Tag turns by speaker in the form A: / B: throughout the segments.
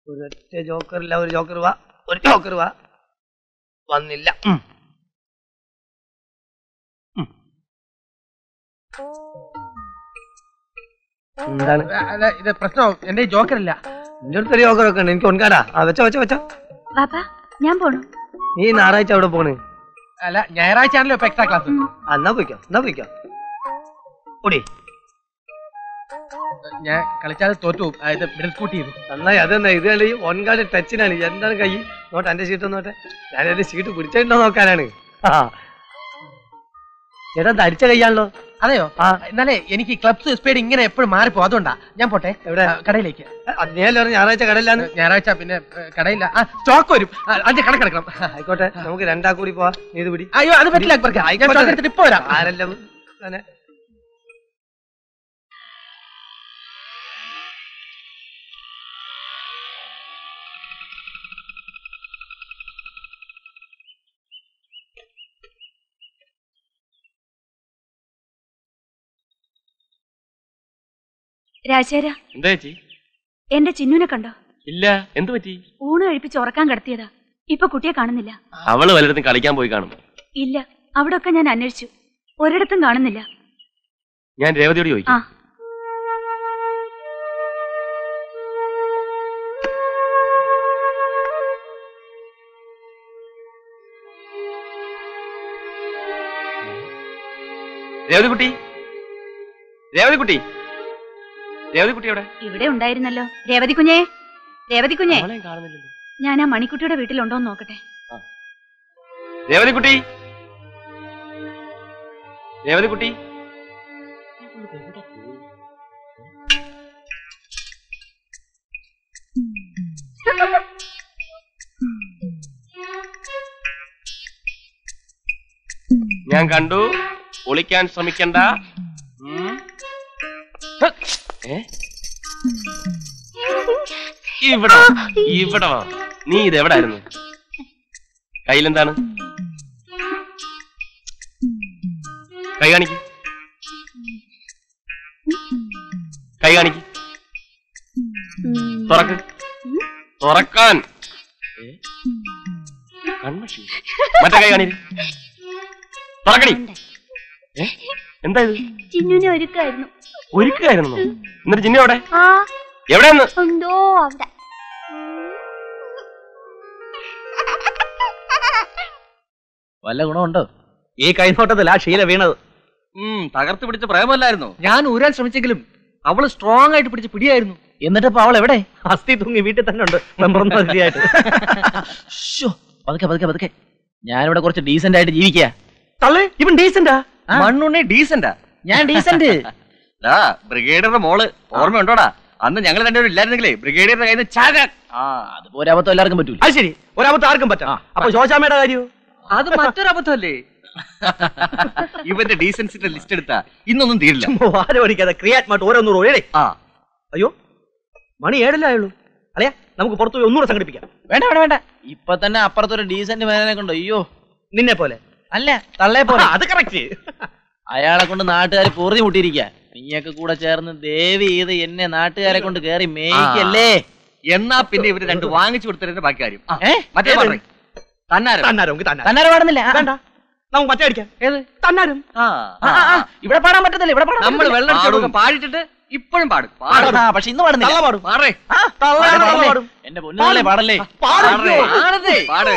A: ഒരൊറ്റ ജോക്കറില്ല ഒരു ജോക്കർ വാ ഒരു ജോക്കർ വാ വന്നില്ല ഉം. ഉം. എന്താണ്
B: അല്ല ഇത് പ്രശ്നം എന്റെ ജോക്കറില്ല
A: എന്റെ അടുത്തൊരു ജോക്കറൊക്കെ ഉണ്ട് എനിക്ക് ഒൻകാടാ ആ വെച്ചോ വെച്ചോ വെച്ചോ
C: വാപ്പാ ഞാൻ പോണു
A: നീ ഞായറാഴ്ച അവിടെ പോണ്
B: അല്ല ഞായറാഴ്ച ആണല്ലോ ഇപ്പൊ എക്സ്ട്രാ ക്ലാസ്
A: ആ, എന്നാ പോയിക്കോ എന്നാ പോയിക്കോ ഓടി
B: ഞാൻ കളിച്ചാൽ തോറ്റു പോകും. ആ, ഇത് മിഡിൽ സ്കൂട്ട് ചെയ്തു
A: നന്നായി അതെന്നാ ഇത് കളി ഒൻകാട് ടച്ചിനാണ് എന്താണ് കൈ നോട്ടെ എന്റെ സീറ്റ് നോട്ടെ ഞാൻ എന്റെ സീറ്റ് പിടിച്ചിട്ടുണ്ടോ നോക്കാനാണ് ആ ചേട്ടാ ഇത് അടിച്ച കൈയാണല്ലോ
B: അതെയോ
A: ആ
B: എന്നാലേ എനിക്ക് ക്ലബ്സ് സ്പീഡ് ഇങ്ങനെ എപ്പോഴും മാറിപ്പോ അതുകൊണ്ടാ ഞാൻ പോട്ടെ
A: എവിടെ?
B: ആ, കടയിലേക്ക്
A: നേരെ ഞായറാഴ്ച കടയിലാന്ന്
B: ഞായറാഴ്ച പിന്നെ ഏ, കടയില്ല ആ സ്റ്റോക്ക് വരും ആ, അത് കണക്കെടുക്കണം
A: ആയിക്കോട്ടെ നമുക്ക് രണ്ടാ കൂടി പോവാ നീ ഇത് പിടി
B: അയ്യോ അത് പറ്റില്ല അക്ബർക്ക് ഞാൻ
A: ആയിക്കോട്ടെ.
B: സ്റ്റോക്ക് എടുത്തിട്ട് ഇപ്പൊ വരാം
A: ആരെല്ലാം തന്നെ
C: രാജേര
D: എന്താ ചേച്ചി
C: എന്റെ ചിന്നുനെ കണ്ടോ
D: ഇല്ല എന്ത് പറ്റി
C: ഊണ് കഴിപ്പിച്ച് ഉറക്കാൻ കിടത്തിയതാ ഇപ്പൊ കുട്ടിയെ കാണുന്നില്ല
D: അവള് വല്ലയിടത്തും കളിക്കാൻ പോയി കാണും
C: ഇല്ല അവിടൊക്കെ ഞാൻ അന്വേഷിച്ചു ഒരിടത്തും കാണുന്നില്ല
D: ഞാൻ രേവതിയോട് ചോദിക്കും
C: ആ
D: രേവതി കുട്ടി രേവതി കുട്ടി രേവതി കുട്ടി എവിടെ
C: ഇവിടെ ഉണ്ടായിരുന്നല്ലോ രേവതി കുഞ്ഞേ രേവതി കുഞ്ഞേ
D: അവളെയും കാണുന്നില്ലല്ലോ
C: ഞാൻ ആ മണിക്കുട്ടിയുടെ വീട്ടിലുണ്ടോന്ന് നോക്കട്ടെ
D: രേവതി കുട്ടി രേവതി കുട്ടി ഞാൻ കണ്ടു ഒളിക്കാൻ ശ്രമിക്കണ്ട ഉം. ഹ്. ഏ? ഇവിടെ വാ. ഇവിടെ വാ നീ ഇത് എവിടായിരുന്നു കയ്യിലെന്താണ് കൈ കാണിക്ക് കൈ കാണിക്ക് തുറക്ക് തുറക്കാൻ ഏ? കൺമഷി മറ്റേ കൈ കാണി തുറക്കടി ഏ? എന്താ ഇത്
E: ചിന്നുനെ ഒരുക്കായിരുന്നു
D: ഒരുക്കായിരുന്നു എന്നിട്ട് ജിന്നു എവിടെ
E: ആ
D: എവിടെയെന്ന്
E: എന്തോ അവിടെ
F: വല്ല ഗുണമുണ്ടോ
A: ഈ കൈനോട്ടത്തിലാ ക്ഷീല വീണത്
F: തകർത്ത് പിടിച്ച പ്രേമല്ലായിരുന്നു
B: ഞാൻ ഊരാൻ ശ്രമിച്ചെങ്കിലും അവള് സ്ട്രോങ് ആയിട്ട് പിടിച്ച് പിടിയായിരുന്നു
F: എന്നിട്ട് ഇപ്പൊ അവൾ എവിടെ
A: അസ്ഥി തൂങ്ങി വീട്ടിൽ തന്നെ ഉണ്ട് മെമ്പറൊന്നും ശരിയായിട്ട്
F: ശ്ശോ, പതുക്കെ പതുക്കെ പതുക്കെ ഞാനിവിടെ കുറച്ച് ഡീസന്റ് ആയിട്ട് ജീവിക്കുക
A: തള്ളേ ഇവൻ ഡീസന്റാ
F: മണ്ണുണ്ണി ഡീസന്റാ ഞാൻ ഡീസന്റ്
G: ബ്രിഗേഡിയറുടെ മോള് ഓർമ്മയുണ്ടോടാ അന്ന് ഞങ്ങൾ രണ്ടുപേരും ഇല്ലായിരുന്നെങ്കിലേ ബ്രിഗേഡിയറുടെ കയ്യിൽ നിന്ന് ചാകാൻ
F: ആ അതുപോലെ അബദ്ധം എല്ലാവർക്കും പറ്റൂല
A: അത് ശരി ഒരബദ്ധം ആർക്കും പറ്റാം അപ്പൊ ശോശാമ്മയുടെ കാര്യോ
G: അത് മറ്റൊരു അബദ്ധമല്ലേ ഇവന്റെ ഡീസൻസിന്റെ ലിസ്റ്റ് എടുത്താ ഇന്നൊന്നും തീരില്ല
A: ആരും ഓടിക്കാതെ ക്രിയാറ്റ് മാട്ട് ഓരോന്നൂറ് ഓഴേ
G: ആ
A: അയ്യോ മണി ഏഴല്ലായുള്ളൂ അല്ലയാ നമുക്ക് പുറത്തു പോയി ഒന്നുകൂടെ സംഘടിപ്പിക്കാം
F: വേണ്ട വേണ്ട വേണ്ട ഇപ്പൊ തന്നെ അപ്പുറത്തൊരു ഡീസന്റ് മേനെ കൊണ്ട് അയ്യോ
A: നിന്നെ പോലെ
F: അല്ല തള്ളേ പോലെ
A: അത് കറക്റ്റ്
F: അയാളെ കൊണ്ട് നാട്ടുകാർ പൊറുതി മുട്ടിയിരിക്ക നീയൊക്കെ കൂടെ ചേർന്ന് ദേവി ചെയ്ത് എന്നെ നാട്ടുകാരെ കൊണ്ട് കേറി മേയ്ക്കല്ലേ
G: എന്നാ പിന്നെ ഇവര് രണ്ട് വാങ്ങിച്ചു കൊടുത്തതിന്റെ ബാക്കി കാര്യം ആ,
F: ഏ?
G: മറ്റേ
A: ഏത്?
G: പറഞ്ഞേ. തന്നാരം
A: തന്നാരം നമുക്ക് തന്നാരം
F: തന്നാരെ പാടുന്നില്ല ആ,
A: വേണ്ട നമുക്ക് മറ്റേ അടിക്കാം
F: ഏത്
A: തന്നാരം
G: ആ,
F: ആ, ആ, ആ, ഇവിടെ പാടാൻ പറ്റത്തില്ല ഇവിടെ പാടാൻ
G: നമ്മള്
F: പറ്റത്തില്ല.
G: വെള്ളം അടിച്ചൊക്കെ പാടിച്ചിട്ട് ഇപ്പോഴും പാടും പാടും
F: ആ, പക്ഷെ ഇന്ന് പാടുന്നില്ല
A: തള്ള പാടും
G: പാടേ
F: ആ,
A: തള്ള
F: പാടല്ലേ,
A: പാടും.
F: പാടല്ലേ. എന്റെ പൊന്നുകളെ പാടല്ലേ
G: പാടേ പാടേ പാട്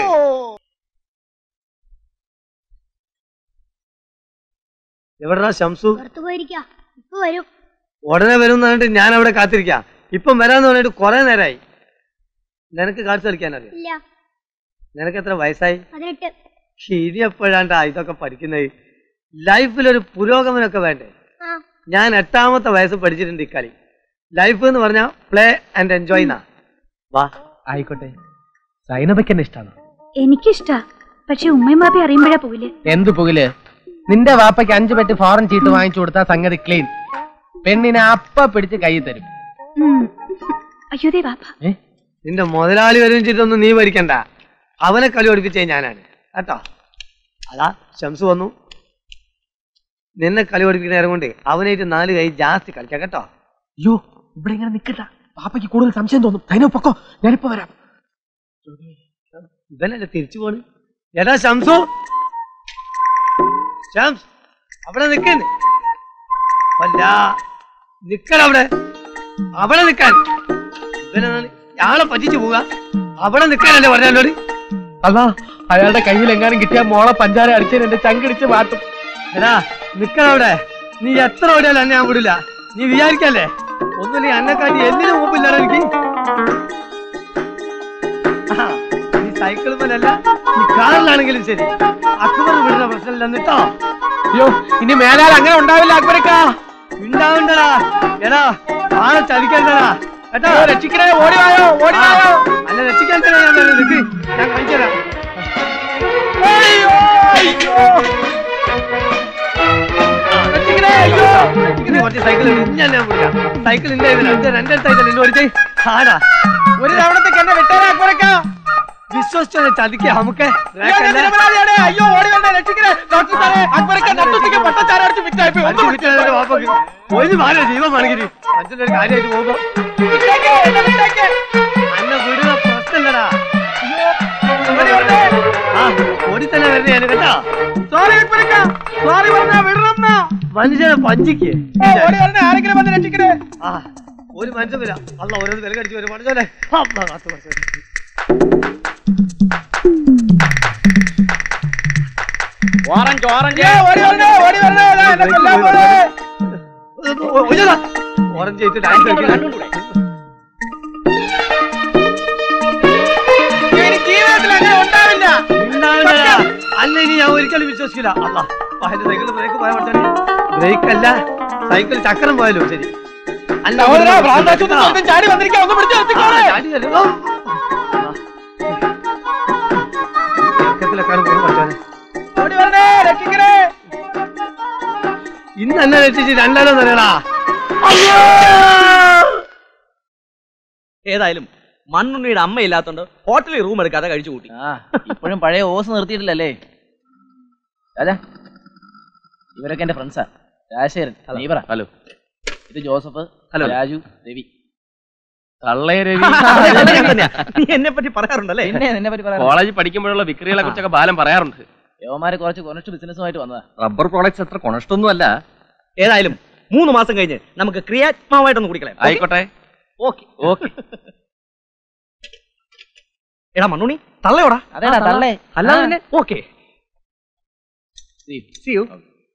A: എവിടെടാ ശംസു
E: പുറത്തു പോയിരിക്കാ ഇപ്പൊ വരും
A: ഉടനെ വരും എന്ന് പറഞ്ഞിട്ട് ഞാൻ അവിടെ കാത്തിരിക്കാം ഇപ്പം വരാന്ന് പറഞ്ഞിട്ട് കുറെ നേരമായി നിനക്ക് കാർഡ്സ് കളിക്കാൻ അറിയാം
E: ഇല്ല
A: നിനക്ക് എത്ര വയസ്സായി
E: പതിനെട്ട്
A: ശരി എപ്പോഴാണ്ടാ ഇതൊക്കെ പഠിക്കുന്നത് ലൈഫിൽ ഒരു പുരോഗമനമൊക്കെ വേണ്ടേ
E: ആ
A: ഞാൻ എട്ടാമത്തെ വയസ്സ് പഠിച്ചിട്ടുണ്ട് ഇക്കളി ലൈഫ് എന്ന് പറഞ്ഞാൽ പ്ലേ ആൻഡ് എൻജോയ് എന്നാ വാ
B: ആയിക്കോട്ടെ സൈനബയ്ക്ക് എന്നെ ഇഷ്ടമാണ്
C: എനിക്കിഷ്ടാ പക്ഷെ ഉമ്മയും ബാപ്പി അറിയുമ്പോഴാ പോവില്ലേ
B: എന്ത് പുകില് നിന്റെ വാപ്പയ്ക്ക് അഞ്ചു പെറ്റ് ഫോറൻ ചീട്ട് വാങ്ങിച്ചു കൊടുത്താൽ സംഗതി ക്ലീൻ പെണ്ണിനെ അപ്പ പിടിച്ച് കൈ തരും
C: ഉം. അയ്യോ ദേ ബാപ്പ
B: ഏ?
A: നിന്റെ മുതലാളി വരും ചെയ്തൊന്നും നീ ഭരിക്കണ്ട അവനെ കളി പഠിപ്പിച്ചേ ഞാനാണ് കേട്ടോ അതാ ശംസു വന്നു നിന്നെ കളി പഠിപ്പിക്കുന്ന നേരം കൊണ്ട് അവനായിട്ട് നാല് കൈ ജാസ്തി കളിക്കാം കേട്ടോ
B: അയ്യോ ഇവിടെ ഇങ്ങനെ നിക്കട്ട പാപ്പയ്ക്ക് കൂടുതൽ സംശയം തോന്നും സൈനോ പൊക്കോ ഞാനിപ്പോ വരാം
A: ഇവനല്ലേ തിരിച്ചു പോണ് എടാ ശംസു ശംസ് അവിടെ നിക്കന്ന് വല്ല നിക്കണ അവിടെ അവിടെ നിക്കാൻ ഇവനാണ് ഞാളെ പറ്റിച്ചു പോവുക അവിടെ നിക്കാനല്ലേ പറഞ്ഞോട്
B: അതാ അയാളുടെ കയ്യിൽ എങ്ങാനും കിട്ടിയ മോളെ പഞ്ചാര അടിച്ചതിന് എന്റെ ചങ്കിടിച്ച് മാറ്റും
A: എടാ നിക്കണ അവിടെ നീ എത്ര ഓടിയാലും എന്നെ ഞാൻ വിടില്ല നീ വിചാരിക്കല്ലേ ഒന്നുമില്ല എന്നെക്കാട്ടി എന്തിനു മുമ്പില്ലടാ എനിക്ക് ആ, നീ സൈക്കിൾ മേലല്ല നീ കാറിലാണെങ്കിലും ശരി അക്ബർ വിടുന്ന പ്രശ്നമില്ല എന്നിട്ടോ
B: അയ്യോ ഇനി മേലാൽ അങ്ങനെ ഉണ്ടാവില്ല അക്ബരക്ക
A: ഉണ്ടാവണ്ടടാ എടാ ആളെ ചതിക്കണ്ടടാ കേട്ടോ
B: രക്ഷിക്കണേ ഓടി വായോ ഓടി വായോ
A: അല്ല രക്ഷിക്കാൻ തന്നെ ഞാൻ വരുന്നത് നിക്ക് ഞാൻ കാണിച്ചു തരാം
B: അയ്യോ അയ്യോ രക്ഷിക്കണേ അയ്യോ
A: രക്ഷിക്കുന്ന കുറച്ച് സൈക്കിൾ ഞാൻ ഞാൻ വിളിക്കാം സൈക്കിൾ ഇല്ല ഇതിന് രണ്ട് സൈക്കിൾ ഇന്ന് ഓടിച്ചേ ആടാ
B: ഒരു തവണത്തേക്ക് എന്നെ വിട്ടേരാ അക്ബരക്ക
A: വിശ്വസിച്ചോ ചതിക്കുക നമുക്ക്
B: അയ്യോ, ഞാൻ നിരപരാധിയാണ്. അയ്യോ ഓടി വന്നേ രക്ഷിക്കണേ ഡോക്ടർ സാറേ അക്ബരക്ക നട്ടുച്ചയ്ക്ക് പട്ടച്ചാരം അടിച്ച് വിറ്റായി പോയി. ഒന്ന് വിട്ടേ.
A: ഒരു മാല ജീവൻ വേണമെങ്കിൽ അച്ഛൻ്റെ ഒരു കാര്യമായിട്ട് പോകുമ്പോ
B: വിട്ടേക്ക്, എന്നെ വിട്ടേക്ക്.
A: അന്ന വിടുന്ന പ്രശ്നമില്ലടാ
B: ഓടി വന്നേ.
A: ആ ഓടി തന്നെ വരുന്നേ ഞാൻ കേട്ടോ
B: സോറി അക്ബരക്ക സോറി പറഞ്ഞാ വിടണം
A: മനുഷ്യനെ പഞ്ചിക്ക്
B: ഓടി വരണേ ആരെങ്കിലും വന്ന് രക്ഷിക്കണേ
A: ആ ഒരു മനുഷ്യൻ വരാം അല്ല ഓരോന്ന് വില കടിച്ചു വരും മനുഷ്യനെ കാത്തു മനുഷ്യൻ
F: ഓറഞ്ച് ഓറഞ്ച്
B: ഏ, ഓടി വരണേ ഓടി വരണേ ദാ എന്നെ കൊല്ലാൻ പോണേ.
A: ഓറഞ്ച് ചെയ്തിട്ട് ഡാൻസ് കളിക്കണം
B: ഇനി ജീവിതത്തിൽ അങ്ങനെ ഉണ്ടാവില്ല
A: ഉണ്ടാവില്ലടാ. അല്ല ഇനി ഞാൻ ഒരിക്കലും വിശ്വസിക്കില്ല അല്ല എന്റെ സൈക്കിൾ ബ്രേക്ക് പോയാൽ പഠിച്ചാൽ ബ്രേക്ക് അല്ല സൈക്കിൾ ചക്രം പോയാലോ ശരി അല്ല
B: സഹോദരാ, ഭ്രാന്താശുപത്രി സ്വന്തം ചാടി വന്നിരിക്കാൻ ഒന്ന് പിടിച്ച്
A: ആ,
B: നിർത്തിക്കോളെ.
A: ചാടി വരും. ഓ. ഇറക്കത്തിലൊക്കെയാണ് പോണത് പഠിച്ചോനെ.
B: ഓടി വരണേ രക്ഷിക്കണേ
A: ഇന്ന് എന്നെ രക്ഷിച്ച് രണ്ടാലോ തരടാ
F: ഏതായാലും മണ്ണുണ്ണിയുടെ അമ്മ ഇല്ലാത്തോണ്ട് ഹോട്ടലിൽ റൂം എടുക്കാതെ കഴിച്ചു കൂട്ടി
H: ആ ഇപ്പോഴും പഴയ ഓസ് നിർത്തിയിട്ടില്ലല്ലേ രാജാ ഇവരൊക്കെ എന്റെ ഫ്രണ്ട്സാ രാജശേഖരൻ നീ പറ
D: ഹലോ
H: ഇത് ജോസഫ്
D: ഹലോ.
H: രാജു രവി
D: തള്ളേ രവി
F: നീ എന്നെ പറ്റി പറയാറുണ്ടല്ലേ
H: പിന്നെ നിന്നെ പറ്റി പറയാം
D: കോളേജിൽ പഠിക്കുമ്പോഴുള്ള വിക്രികളെ കുറിച്ചൊക്കെ ബാലം പറയാറുണ്ട്
H: യവന്മാര് കുറച്ച് കൊനസ്റ്റ് ബിസിനസ്സുമായിട്ട് വന്നതാ
G: റബ്ബർ പ്രോഡക്ട്സ് അത്ര കൊണഷ്ടൊന്നും അല്ല
F: ഏതായാലും മൂന്ന് മാസം കഴിഞ്ഞ് നമുക്ക് ക്രിയാത്മാവായിട്ടൊന്ന് കുടിക്കളയാം
D: ആയിക്കോട്ടെ
F: ഓക്കെ ഓക്കെ എടാ മണ്ണുണ്ണി തള്ളയോടാ
H: അതേടാ തള്ളേ
F: അല്ലാതെ തന്നെ okay
H: See.
F: See you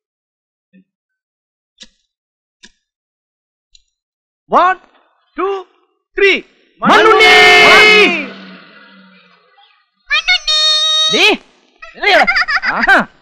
F: one two three മണ്ണുണ്ണി
H: ദേ, നിന്നെയാ? ആഹാ